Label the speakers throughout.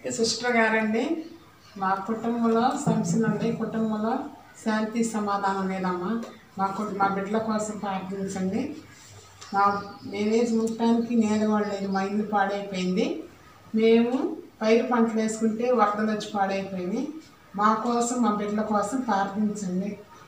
Speaker 1: Sister గారండి మా కుటుంబంలో సమస్యలు ఉండి కుటుంబంలో శాంతి సమాధానం లేదమ్మా మా కు- మా బిడ్డల కోసం ప్రార్థించండి మా మేమేసి ఉండటానికి నేను కూడా లేదు మా ఇల్లు పాడైపోయింది మేము పైరు పంటలు వేసుకుంటే వరదలు వచ్చి పాడైపోయింది మా కోసం మా బిడ్డల కోసం ప్రార్థించండి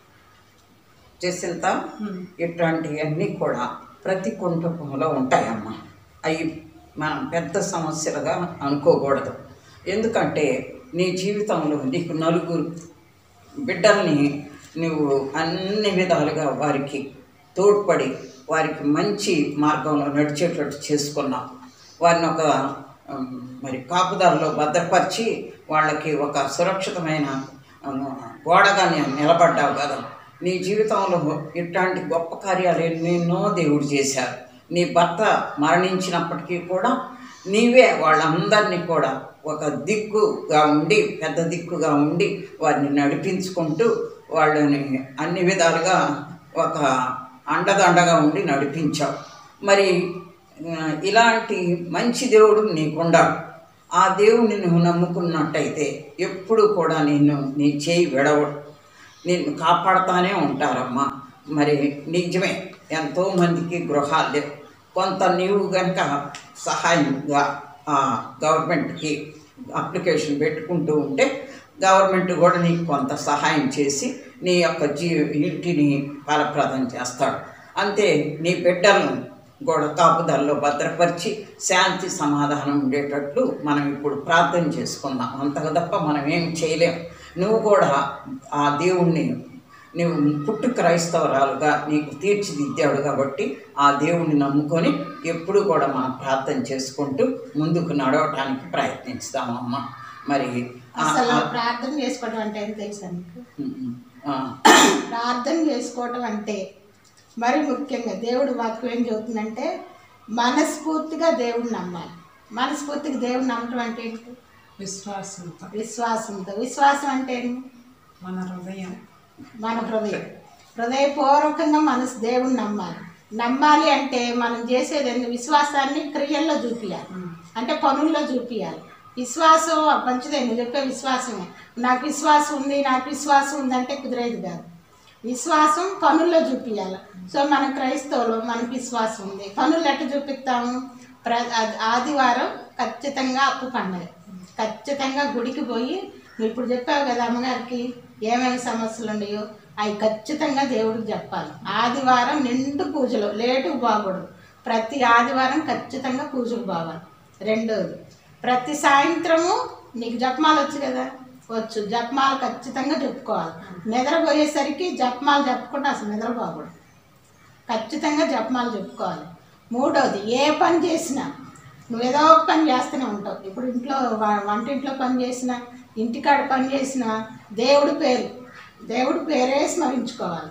Speaker 2: జసింత
Speaker 1: ఉమ్.
Speaker 2: ఇట్లాంటివన్నీ కూడా ప్రతి కుటుంబంలో ఉంటాయమ్మా అవి మనం పెద్ద సమస్యలుగా అనుకోకూడదు ఎందుకంటే నీ జీవితంలో నీకు నలుగురు బిడ్డల్ని నువ్వు అన్ని విధాలుగా వారికి తోడ్పడి వారికి మంచి మార్గంలో నడిచేటట్టు చేసుకున్నావు వారిని ఒక ఉమ్, మరి కాపుదారిలో భద్రపరిచి వాళ్ళకి ఒక సురక్షితమైన ఉమ్, గోడగా నేను నిలబడ్డావు కదా నీ జీవితంలో ఇట్లాంటి గొప్ప కార్యాలు ఎన్నెన్నో దేవుడు చేశారు నీ భర్త మరణించినప్పటికీ కూడా నీవే వాళ్ళందరినీ కూడా ఒక దిక్కుగా ఉండి పెద్ద దిక్కుగా ఉండి వారిని నడిపించుకుంటూ వాళ్ళని అన్ని విధాలుగా ఒక అండదండగా ఉండి నడిపించావు మరి ఆ, ఇలాంటి మంచి దేవుడు నీకుండాడు ఆ దేవుడిని నువ్వు నమ్ముకున్నట్టయితే ఎప్పుడు కూడా నిన్ను నీ చేయి విడవడు నిన్ను కాపాడుతానే ఉంటారమ్మా మరి నిజమే ఎంతోమందికి గృహాలు లేవు కొంత నీవు కనుక సహాయంగా ఆ, గవర్నమెంట్కి అప్లికేషన్ పెట్టుకుంటూ ఉంటే గవర్నమెంట్ కూడా నీకు కొంత సహాయం చేసి నీ యొక్క జీ ఇంటిని ఫలప్రదం చేస్తాడు అంతే నీ బిడ్డలను కూడా కాపుదల్లో భద్రపరిచి శాంతి సమాధానం ఉండేటట్లు మనం ఇప్పుడు ప్రార్థన చేసుకుందాం అంతకు తప్ప మనం ఏం చేయలేం నువ్వు కూడా ఆ దేవుణ్ణి నువ్వు పుట్టు క్రైస్తవరాలుగా నీకు తీర్చిదిద్దాడు కాబట్టి ఆ దేవుణ్ణి నమ్ముకొని ఎప్పుడు కూడా మనం ప్రార్థన చేసుకుంటూ ముందుకు నడవటానికి ప్రయత్నిస్తామమ్మా మరి ఆ-
Speaker 3: అసలు
Speaker 2: ఆ-
Speaker 3: ప్రార్థన చేసుకోవడం అంటే ఏం తెలుసా మీకు
Speaker 2: ఆ,
Speaker 3: ప్రార్థన చేసుకోవటం అంటే మరి ముఖ్యంగా దేవుడు వాక్యం ఏం చెబుతుందంటే మనస్ఫూర్తిగా దేవుడిని నమ్మాలి మనస్ఫూర్తిగా దేవుడిని నమ్మటం అంటే ఏంటి
Speaker 1: విశ్వాసంతో
Speaker 3: విశ్వాసంతో విశ్వాసం అంటే ఏంటి?
Speaker 1: మన హృదయం
Speaker 3: మన హృదయం హృదయపూర్వకంగా మనసు దేవుణ్ణి నమ్మాలి నమ్మాలి అంటే మనం చేసేది ఏంటి? విశ్వాసాన్ని క్రియల్లో చూపించాలి అంటే పనుల్లో చూపించాలి విశ్వాసం మంచిదే నువ్వు చెప్పే విశ్వాసమే నాకు విశ్వాసం ఉంది నాకు విశ్వాసం ఉంది అంటే కుదిరేది కాదు విశ్వాసం పనుల్లో చూపించాలి సో మన క్రైస్తవులు మనకు విశ్వాసం ఉంది పనులు ఎట్లా చూపిస్తాము ప్ర ఆ- ఆదివారం ఖచ్చితంగా అప్పు పండగ ఖచ్చితంగా గుడికి పోయి నువ్వు ఇప్పుడు చెప్పావు కదా అమ్మగారికి ఏమేమి సమస్యలు ఉన్నాయో అవి ఖచ్చితంగా దేవుడికి చెప్పాలి ఆదివారం నిండు పూజలు లేటు బాగూడదు ప్రతి ఆదివారం ఖచ్చితంగా పూజలు బావాలి రెండోది ప్రతి సాయంత్రము నీకు జపమాలు వచ్చు కదా వచ్చు జపమాలు ఖచ్చితంగా చెప్పుకోవాలి నిద్రపోయేసరికి జపమాలు చెప్పుకుంటే అసలు నిద్రపోకూడదు ఖచ్చితంగా జపమాలు చెప్పుకోవాలి మూడోది ఏ పని చేసినా నువ్వు ఏదో ఒక పని చేస్తూనే ఉంటావు ఇప్పుడు ఇంట్లో వ- వంటింట్లో పని చేసినా ఇంటికాడ పని చేసినా దేవుడి పేరు దేవుడి పేరే స్మరించుకోవాలి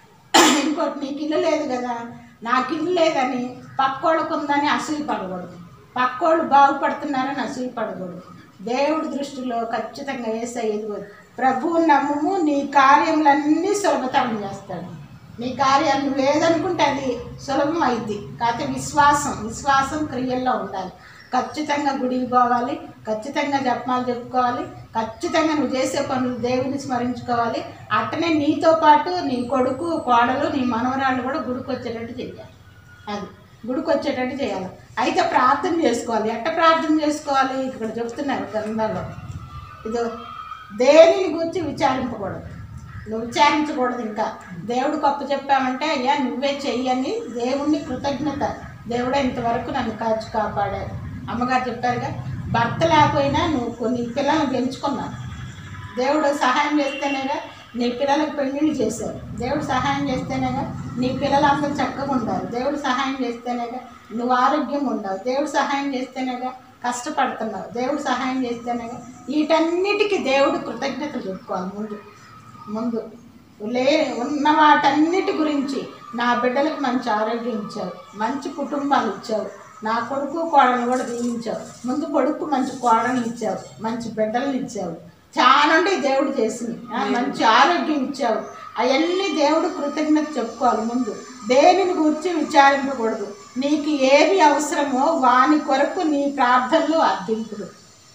Speaker 3: ఇంకోటి నీకు ఇల్లు లేదు కదా నాకు ఇల్లు లేదని పక్కోళ్ళకు ఉందని అసూయ పడకూడదు పక్కోళ్ళు బాగుపడుతున్నారని అసూయ పడకూడదు దేవుడి దృష్టిలో ఖచ్చితంగా వేసే ఎదుగుదు ప్రభువు నమ్ముము నీ కార్యములన్నీ సులభతరం చేస్తాడు నీ కార్యాలు నువ్వు ఏదనుకుంటే అది సులభం అయింది కాకపోతే విశ్వాసం విశ్వాసం క్రియల్లో ఉండాలి ఖచ్చితంగా గుడికి పోవాలి ఖచ్చితంగా జపమాలు చెప్పుకోవాలి ఖచ్చితంగా నువ్వు చేసే పనులు దేవుని స్మరించుకోవాలి అట్టనే నీతో పాటు నీ కొడుకు కోడలు నీ మనవరాళ్ళు కూడా గుడికి వచ్చేటట్టు చేయాలి అది గుడికి వచ్చేటట్టు చేయాలి అయితే ప్రార్థన చేసుకోవాలి ఎట్ట ప్రార్థన చేసుకోవాలి ఇక్కడ చెప్తున్నారు గ్రంథాల్లో ఇదో దేనిని గురించి విచారింపకూడదు నువ్వు విచారించకూడదు ఇంకా దేవుడు గొప్ప చెప్పామంటే అయ్యా నువ్వే చెయ్యని దేవుణ్ణి కృతజ్ఞత దేవుడే ఇంతవరకు నన్ను కాచి కాపాడాడు అమ్మగారు చెప్పారుగా భర్త లేకపోయినా నువ్వు కొన్ని పిల్లల్ని పెంచుకున్నావు దేవుడు సహాయం చేస్తేనేగా నీ పిల్లలకు పెళ్ళిళ్ళు చేశారు దేవుడు సహాయం చేస్తేనేగా నీ పిల్లలందరూ చక్కగా ఉండాలి దేవుడు సహాయం చేస్తేనేగా నువ్వు ఆరోగ్యంగా ఉండవు దేవుడు సహాయం చేస్తేనేగా కష్టపడుతున్నావు దేవుడు సహాయం చేస్తేనేగా వీటన్నిటికీ దేవుడు కృతజ్ఞతలు చెప్పుకోవాలి ముందు ముందు లే ఉన్న వాటన్నిటి గురించి నా బిడ్డలకు మంచి ఆరోగ్యం ఇచ్చావు మంచి కుటుంబాలు ఇచ్చావు నా కొడుకు కోడలు కూడా దీవించావు ముందు కొడుకు మంచి కోడలు ఇచ్చావు మంచి బిడ్డలను ఇచ్చావు చాలా ఉంటే దేవుడు చేసింది ఆ, మంచి ఆరోగ్యం ఇచ్చావు అవన్నీ దేవుడు కృతజ్ఞత చెప్పుకోవాలి ముందు దేనిని గురించి విచారింపకూడదు నీకు ఏమి అవసరమో వాని కొరకు నీ ప్రార్థనలు అర్థింపుడు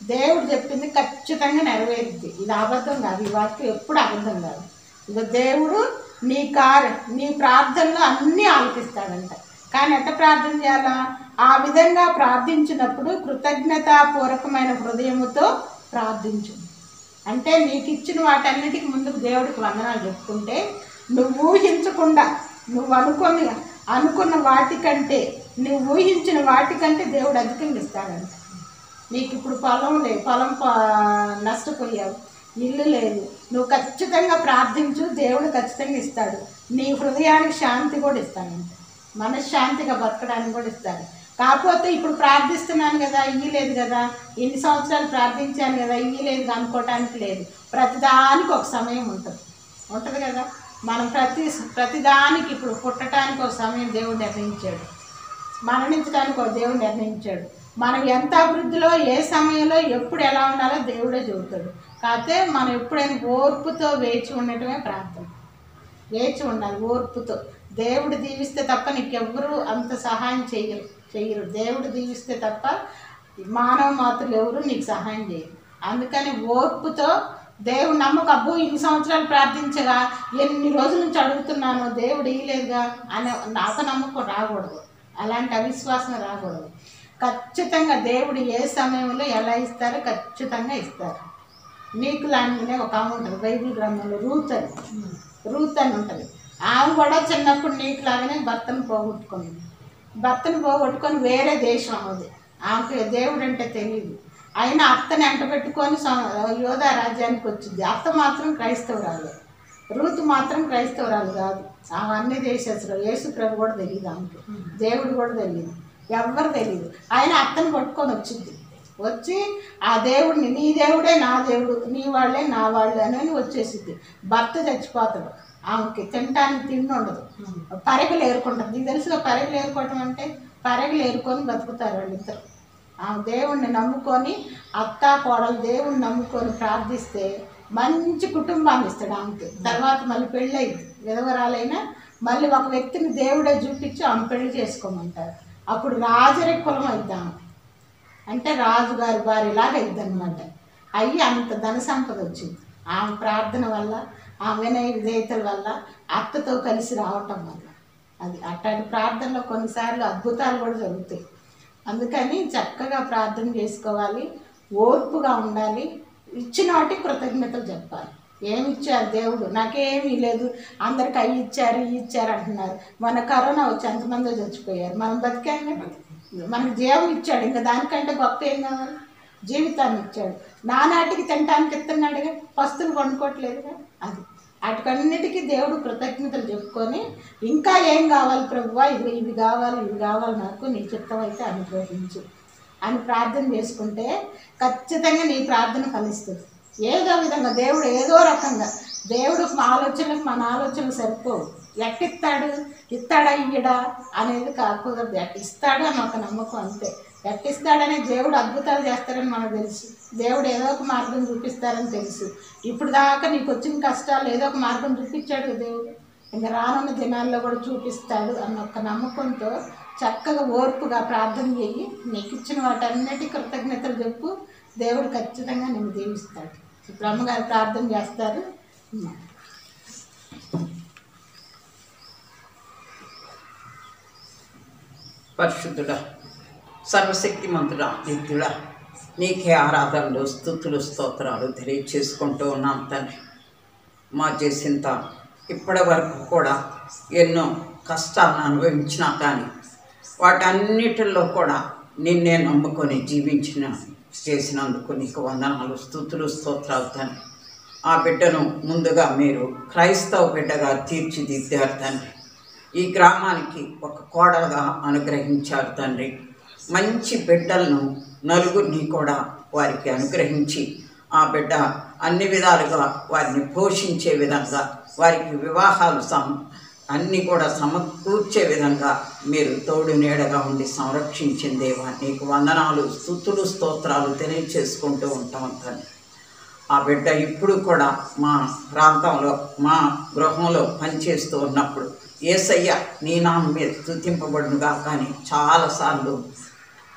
Speaker 3: దేవుడు చెప్పింది ఖచ్చితంగా నెరవేరుద్ది ఇది అబద్ధం కాదు ఈ వాక్యం ఎప్పుడు అబద్ధం కాదు ఇక దేవుడు నీ కార్ నీ ప్రార్థనలు అన్నీ ఆలకిస్తాడంట కానీ ఎట్ట ప్రార్థన చేయాలా ఆ విధంగా ప్రార్థించినప్పుడు కృతజ్ఞతాపూర్వకమైన హృదయముతో ప్రార్థించు అంటే నీకు ఇచ్చిన వాటన్నిటికి ముందుకు దేవుడికి వందనాలు చెప్పుకుంటే నువ్వు ఊహించకుండా నువ్వు అనుకున్న అనుకున్న వాటికంటే నువ్వు ఊహించిన వాటికంటే దేవుడు అధికంగా ఇస్తాడంట నీకు ఇప్పుడు పొలం లేదు పొలం ప- నష్టపోయావు ఇల్లు లేదు నువ్వు ఖచ్చితంగా ప్రార్థించు దేవుడు ఖచ్చితంగా ఇస్తాడు నీ హృదయానికి శాంతి కూడా ఇస్తాడంట మనశ్శాంతిగా బతకడానికి కూడా ఇస్తాడు కాకపోతే ఇప్పుడు ప్రార్థిస్తున్నాను కదా ఇయ్యలేదు కదా ఇన్ని సంవత్సరాలు ప్రార్థించాను కదా ఇయ్యలేదు అనుకోవటానికి లేదు ప్రతిదానికి ఒక సమయం ఉంటుంది ఉంటుంది కదా మనం ప్రతి ప్రతిదానికి ఇప్పుడు పుట్టడానికి ఒక సమయం దేవుడు నిర్ణయించాడు మరణించడానికి ఒక దేవుడు నిర్ణయించాడు మనం ఎంత అభివృద్ధిలో ఏ సమయంలో ఎప్పుడు ఎలా ఉండాలో దేవుడే చెబుతాడు కాకపోతే మనం ఎప్పుడైనా ఓర్పుతో వేచి ఉండటమే ప్రార్థన వేచి ఉండాలి ఓర్పుతో దేవుడు దీవిస్తే తప్ప నీకెవ్వరూ అంత సహాయం చేయరు చెయ్యరు దేవుడు దీవిస్తే తప్ప మానవ మాతృలు ఎవరు నీకు సహాయం చేయరు అందుకని ఓర్పుతో దేవుడు నమ్మకం అబ్బో ఇన్ని సంవత్సరాలు ప్రార్థించగా ఎన్ని రోజుల నుంచి అడుగుతున్నాను దేవుడు ఇయ్యలేదుగా అనే నాకు నమ్మకం రాకూడదు అలాంటి అవిశ్వాసం రాకూడదు ఖచ్చితంగా దేవుడు ఏ సమయంలో ఎలా ఇస్తారో ఖచ్చితంగా ఇస్తారు నీకు లాంటినే ఒక ఆమె ఉంటుంది బైబిల్ గ్రంథంలో రూత్ అని రూత్ అని ఉంటుంది ఆమె కూడా చిన్నప్పుడు నీకు లాగానే భర్తను పోగొట్టుకుంది భర్తను పోగొట్టుకొని వేరే దేశం అవుది ఆమెకి దేవుడు అంటే తెలియదు అయినా అత్తని ఎంట పెట్టుకొని యోధా రాజ్యానికి వచ్చింది అత్త మాత్రం క్రైస్తవురాలు రూతు మాత్రం క్రైస్తవురాలు కాదు ఆమె అన్ని దేశస్తులు యేసు ప్రభు కూడా తెలియదు ఆమెకి దేవుడు కూడా తెలియదు ఎవ్వరు తెలియదు ఆయన అత్తని పట్టుకొని వచ్చింది వచ్చి ఆ దేవుడిని నీ దేవుడే నా దేవుడు నీ వాళ్ళే నా వాళ్ళే అని వచ్చేసింది భర్త చచ్చిపోతాడు ఆమెకి తినటానికి తిండి ఉండదు పరగలు ఏరుకుంటుంది నీకు తెలుసుగా పరగలు ఏరుకోవటం అంటే పరగలు ఏరుకొని బతుకుతారు వాళ్ళిద్దరు ఆమె దేవుణ్ణి నమ్ముకొని అత్త కోడలు దేవుణ్ణి నమ్ముకొని ప్రార్థిస్తే మంచి కుటుంబాన్ని ఇస్తాడు ఆమెకి తర్వాత మళ్ళీ పెళ్ళయింది విధవరాలైనా మళ్ళీ ఒక వ్యక్తిని దేవుడే చూపించి ఆమె పెళ్లి చేసుకోమంటారు అప్పుడు రాజరిక కులం అయిద్దాం అంటే రాజుగారి భార్యలాగా అయింది అనమాట అయ్యి అంత ధన సంపద వచ్చింది ఆమె ప్రార్థన వల్ల ఆమె వినయ విధేయతల వల్ల అత్తతో కలిసి రావటం వల్ల అది అట్లాంటి ప్రార్థనలో కొన్నిసార్లు అద్భుతాలు కూడా జరుగుతాయి అందుకని చక్కగా ప్రార్థన చేసుకోవాలి ఓర్పుగా ఉండాలి ఇచ్చిన వాటికి కృతజ్ఞతలు చెప్పాలి ఏమి ఇచ్చారు దేవుడు నాకేమీ లేదు అందరికి అవి ఇచ్చారు ఇవి ఇచ్చారు అంటున్నారు మన కరోనా వచ్చి ఎంతమందో చచ్చిపోయారు మనం బతికాం కదా మనకు జీవం ఇచ్చాడు ఇంకా దానికంటే గొప్ప ఏం కావాలి జీవితాన్ని ఇచ్చాడు నానాటికి తినటానికి ఇస్తున్నాడుగా పస్తులు కొనుక్కోవట్లేదుగా అది వాటికన్నిటికీ దేవుడు కృతజ్ఞతలు చెప్పుకొని ఇంకా ఏం కావాలి ప్రభువా ఇది ఇవి కావాలి ఇవి కావాలి నాకు నీ చిత్తం అయితే అనుగ్రహించు అని ప్రార్థన చేసుకుంటే ఖచ్చితంగా నీ ప్రార్థన ఫలిస్తుంది ఏదో విధంగా దేవుడు ఏదో రకంగా దేవుడు మా ఆలోచనలకు మన ఆలోచనలు సరిపోవు ఎట్టిస్తాడు ఇస్తాడా ఇయ్యడా అనేది కాకూడదు ఎట్ట ఇస్తాడు అని ఒక నమ్మకం అంతే ఎట్టిస్తాడనే దేవుడు అద్భుతాలు చేస్తారని మనకు తెలుసు దేవుడు ఏదో ఒక మార్గం చూపిస్తారని తెలుసు ఇప్పుడు దాకా నీకు వచ్చిన కష్టాలు ఏదో ఒక మార్గం చూపించాడు దేవుడు ఇంకా రానున్న దినాల్లో కూడా చూపిస్తాడు అన్న ఒక నమ్మకంతో చక్కగా ఓర్పుగా ప్రార్థన చేయి నీకు ఇచ్చిన వాటన్నిటి కృతజ్ఞతలు చెప్పు దేవుడు ఖచ్చితంగా నేను దీవిస్తాడు ఇప్పుడు అమ్మగారు ప్రార్థన చేస్తారు
Speaker 2: పరిశుద్ధుడా సర్వశక్తిమంతుడా నిత్యుడా నీకే ఆరాధనలు స్థుతులు స్తోత్రాలు తెలియచేసుకుంటూ ఉన్నాం తండ్రి మా చేసింత ఇప్పటి వరకు కూడా ఎన్నో కష్టాలను అనుభవించినా కానీ వాటన్నిటిలో కూడా నిన్నే నమ్ముకొని జీవించిన చేసినందుకు నీకు వందనాలు స్థుతులు స్తోత్రాలు తండ్రి ఆ బిడ్డను ముందుగా మీరు క్రైస్తవ బిడ్డగా తీర్చిదిద్దారు తండ్రి ఈ గ్రామానికి ఒక కోడలుగా అనుగ్రహించారు తండ్రి మంచి బిడ్డలను నలుగురిని కూడా వారికి అనుగ్రహించి ఆ బిడ్డ అన్ని విధాలుగా వారిని పోషించే విధంగా వారికి వివాహాలు సమ అన్నీ కూడా సమకూర్చే విధంగా మీరు తోడు నీడగా ఉండి సంరక్షించిన దేవా నీకు వందనాలు స్థుతులు స్తోత్రాలు తెలియచేసుకుంటూ ఉంటాం తండ్రి ఆ బిడ్డ ఇప్పుడు కూడా మా ప్రాంతంలో మా గృహంలో పనిచేస్తూ ఉన్నప్పుడు ఏసయ్య నీ నామం మీద స్థుతింపబడునుగా కానీ చాలాసార్లు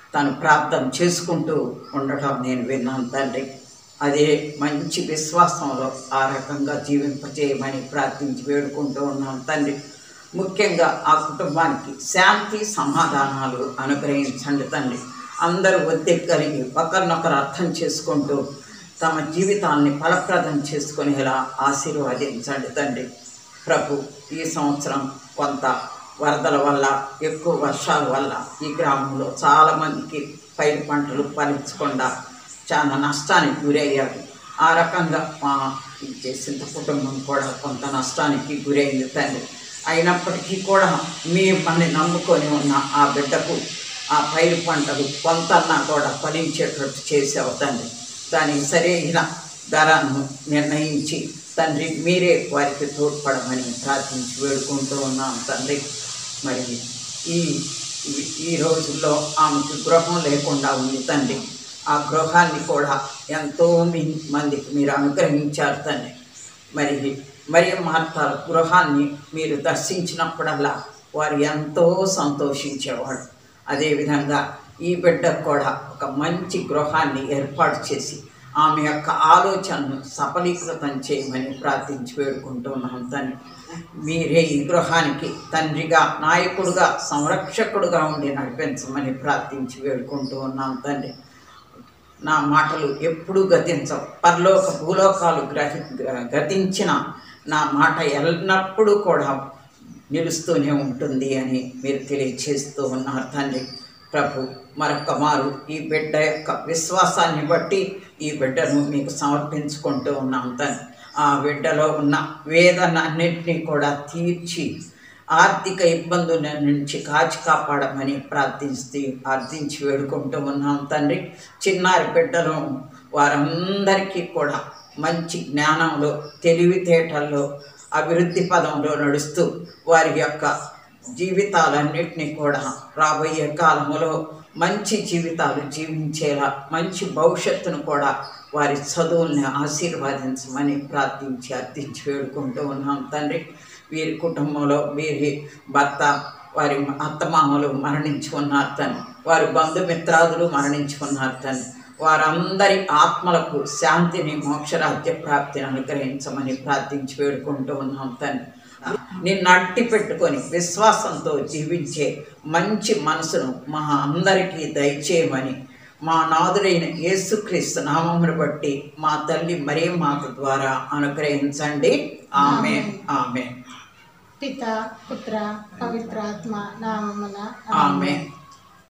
Speaker 2: తను ప్రార్థన చేసుకుంటూ ఉండటం నేను విన్నాను తండ్రి అదే మంచి విశ్వాసంలో ఆ రకంగా జీవింపజేయమని ప్రార్థించి వేడుకుంటూ ఉన్నాను తండ్రి ముఖ్యంగా ఆ కుటుంబానికి శాంతి సమాధానాలు అనుగ్రహించండి తండ్రి అందరూ ఒత్తిడి కలిగి ఒకరినొకరు అర్థం చేసుకుంటూ తమ జీవితాన్ని ఫలప్రదం చేసుకునేలా ఆశీర్వదించండి తండ్రి ప్రభు ఈ సంవత్సరం కొంత వరదల వల్ల ఎక్కువ వర్షాల వల్ల ఈ గ్రామంలో చాలామందికి పైరు పంటలు ఫలించకుండా చాలా నష్టానికి గురయ్యారు ఆ రకంగా మా చేసిన కుటుంబం కూడా కొంత నష్టానికి గురైంది తండ్రి అయినప్పటికీ కూడా మిమ్మల్ని నమ్ముకొని ఉన్న ఆ బిడ్డకు ఆ పైరు పంటలు కొంతన్నా కూడా ఫలించేటట్టు చేసావు తండ్రి దానికి సరైన ధరను నిర్ణయించి తండ్రి మీరే వారికి తోడ్పడమని ప్రార్థించి వేడుకుంటూ ఉన్నాం తండ్రి మరి ఈ ఈ- ఈ రోజుల్లో ఆమెకు గృహం లేకుండా ఉంది తండ్రి ఆ గృహాన్ని కూడా ఎంతో మీ- మందికి మీరు అనుగ్రహించారు తండ్రి మరి మరి మార్తాల గృహాన్ని మీరు దర్శించినప్పుడల్లా వారు ఎంతో సంతోషించేవాడు అదేవిధంగా ఈ బిడ్డకు కూడా ఒక మంచి గృహాన్ని ఏర్పాటు చేసి ఆమె యొక్క ఆలోచనను సఫలీకృతం చేయమని ప్రార్థించి వేడుకుంటున్నాం తండ్రి మీరే ఈ గృహానికి తండ్రిగా నాయకుడుగా సంరక్షకుడుగా ఉండి నడిపించమని ప్రార్థించి వేడుకుంటూ ఉన్నాం తండ్రి నా మాటలు ఎప్పుడూ గతించవు పరలోక భూలోకాలు గ్రహి గతించిన నా మాట ఎల్లప్పుడూ కూడా నిలుస్తూనే ఉంటుంది అని మీరు తెలియచేస్తూ ఉన్నారు తండ్రి ప్రభు మరొక మారు ఈ బిడ్డ యొక్క విశ్వాసాన్ని బట్టి ఈ బిడ్డను మీకు సమర్పించుకుంటూ ఉన్నాం తండ్రి ఆ బిడ్డలో ఉన్న వేదన అన్నింటినీ కూడా తీర్చి ఆర్థిక ఇబ్బందుల నుంచి కాచి కాపాడమని ప్రార్థిస్తూ ప్రార్థించి వేడుకుంటూ ఉన్నాం తండ్రి చిన్నారి బిడ్డలు వారందరికీ కూడా మంచి జ్ఞానంలో తెలివితేటల్లో అభివృద్ధి పదంలో నడుస్తూ వారి యొక్క జీవితాలన్నిటినీ కూడా రాబోయే కాలంలో మంచి జీవితాలు జీవించేలా మంచి భవిష్యత్తును కూడా వారి చదువుల్ని ఆశీర్వదించమని ప్రార్థించి అర్థించి వేడుకుంటూ ఉన్నాం తండ్రి వీరి కుటుంబంలో వీరి భర్త వారి అత్తమామలు మరణించి ఉన్నారు తండ్రి వారి బంధుమిత్రాదులు మరణించి ఉన్నారు తండ్రి వారందరి ఆత్మలకు శాంతిని మోక్షరాజ్య ప్రాప్తిని అనుగ్రహించమని ప్రార్థించి వేడుకుంటూ ఉన్నాం తండ్రి నిన్ను అట్టి పెట్టుకొని విశ్వాసంతో జీవించే మంచి మనసును మా అందరికీ దయచేయమని మా నాదుడైన యేసుక్రీస్తు నామమును బట్టి మా తల్లి మరే మాత ద్వారా అనుగ్రహించండి ఆమె ఆమె
Speaker 3: పిత పుత్ర పవిత్రాత్మ నామమున
Speaker 2: ఆమె